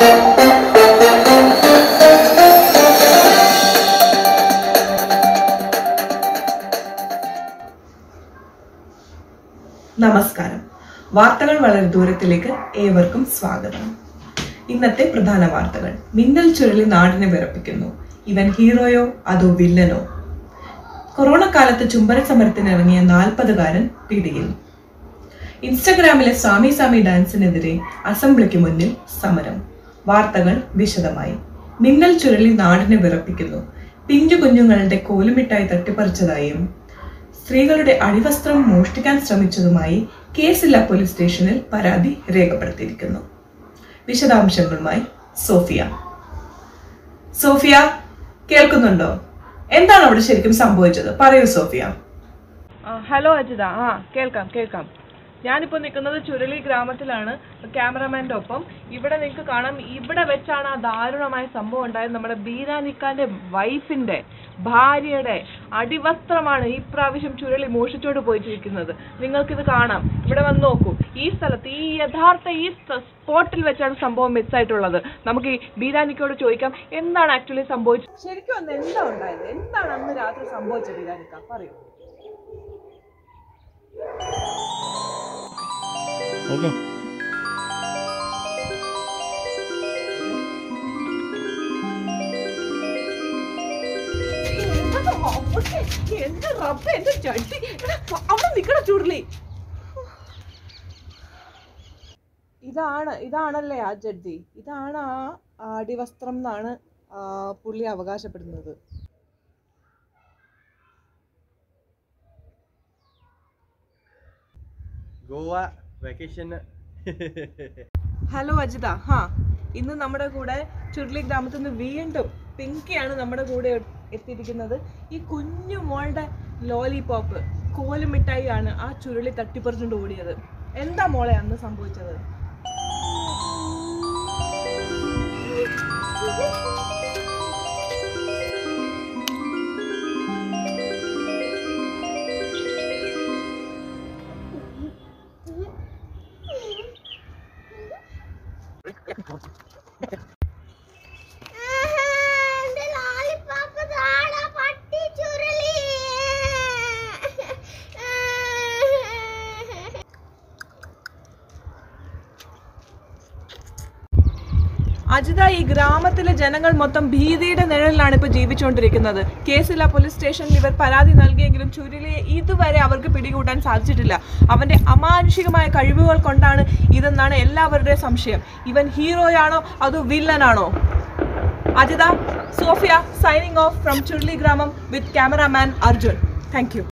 നമസ്കാരം വാർത്തകൾ വളരെ ദൂരത്തിലേക്ക് ഏവർക്കും സ്വാഗതം ഇന്നത്തെ പ്രധാന വാർത്തകൾ മിന്നൽ ചുഴലി നാടിനെ വിറപ്പിക്കുന്നു ഇവൻ ഹീറോയോ അതോ വില്ലനോ കൊറോണ കാലത്ത് ചുംബന സമരത്തിന് ഇറങ്ങിയ നാൽപ്പതുകാരൻ പിടിയിൽ ഇൻസ്റ്റഗ്രാമിലെ സ്വാമി സ്വാമി ഡാൻസിനെതിരെ അസംബ്ലിക്ക് മുന്നിൽ സമരം വാർത്തകൾ വിശദമായി മിന്നൽ ചുഴലി നാടിനെ വിറപ്പിക്കുന്നു പിഞ്ചു കുഞ്ഞുങ്ങളുടെ കോലുമിട്ടായി തട്ടിപ്പറിച്ചതായും സ്ത്രീകളുടെ അടിവസ്ത്രം മോഷ്ടിക്കാൻ ശ്രമിച്ചതുമായി കേസില്ല പോലീസ് സ്റ്റേഷനിൽ പരാതി രേഖപ്പെടുത്തിയിരിക്കുന്നു വിശദാംശങ്ങളുമായി സോഫിയ സോഫിയ കേൾക്കുന്നുണ്ടോ എന്താണ് അവിടെ ശരിക്കും സംഭവിച്ചത് പറയൂ സോഫിയ ആ, ഹലോ അജിത ആ കേൾക്കാം കേൾക്കാം ഞാനിപ്പോൾ നിൽക്കുന്നത് ചുരളി ഗ്രാമത്തിലാണ് ക്യാമറമാൻ്റെ ഒപ്പം ഇവിടെ നിങ്ങൾക്ക് കാണാം ഇവിടെ വെച്ചാണ് ആ ദാരുണമായ സംഭവം ഉണ്ടായത് നമ്മുടെ ബീരാനിക്കാന്റെ വൈഫിന്റെ ഭാര്യയുടെ അടിവസ്ത്രമാണ് ഈ പ്രാവശ്യം ചുരളി മോഷിച്ചോണ്ട് പോയിട്ടിരിക്കുന്നത് നിങ്ങൾക്കിത് കാണാം ഇവിടെ വന്ന് നോക്കൂ ഈ സ്ഥലത്ത് ഈ യഥാർത്ഥ ഈ സ്പോട്ടിൽ വെച്ചാണ് സംഭവം മിസ്സായിട്ടുള്ളത് നമുക്ക് ഈ ബീരാനിക്കോട് ചോദിക്കാം എന്താണ് ആക്ച്വലി സംഭവിച്ചത് ശരിക്കും അന്ന് എന്താ ഉണ്ടായത് എന്താണ് അന്ന് രാത്രി സംഭവിച്ചത് ബീരാനിക്ക പറയൂ ഓക്കെ എന്റെ റബ്ബ് എന്റെ ചട്ടി അവിടെ നിക്കണ ചുരുളി ഇതാണ് ഇതാണല്ലേ ആ ജഡ്ജി ഇതാണ് ആ അടിവസ്ത്രം എന്നാണ് ആ, പുള്ളി അവകാശപ്പെടുന്നത് ഗോവ വെക്കേഷന് ഹലോ അജിത ഹാ ഇന്ന് നമ്മുടെ കൂടെ ചുരുളി ഗ്രാമത്തിൽ നിന്ന് വീണ്ടും പിങ്കിയാണ് നമ്മുടെ കൂടെ എത്തിയിരിക്കുന്നത് ഈ കുഞ്ഞു മോളുടെ ലോലിപോപ്പ് കോലുമിഠായി ആണ് ആ ചുരുളി തട്ടിപ്പറിച്ചുകൊണ്ട് ഓടിയത് എന്താ മോളെ അന്ന് സംഭവിച്ചത് എന്റെ ലോലിപോപ്പ് താടാ പട്ടി ചുരുളി അജിത ഈ ഗ്രാമത്തിലെ ജനങ്ങൾ മൊത്തം ഭീതിയുടെ നിഴലിലാണ് ഇപ്പോൾ ജീവിച്ചുകൊണ്ടിരിക്കുന്നത് കേസില്ല പോലീസ് സ്റ്റേഷനിൽ ഇവർ പരാതി നൽകിയെങ്കിലും ചുരുളിയെ ഇതുവരെ അവർക്ക് പിടികൂടാൻ സാധിച്ചിട്ടില്ല അവന്റെ അമാനുഷികമായ കഴിവുകൾ കൊണ്ടാണ് ഇതെന്നാണ് എല്ലാവരുടെയും സംശയം ഇവൻ ഹീറോയാണോ അതോ വില്ലനാണോ Ajitha Sophia signing off from Churuli ഗ്രാമം with cameraman Arjun thank U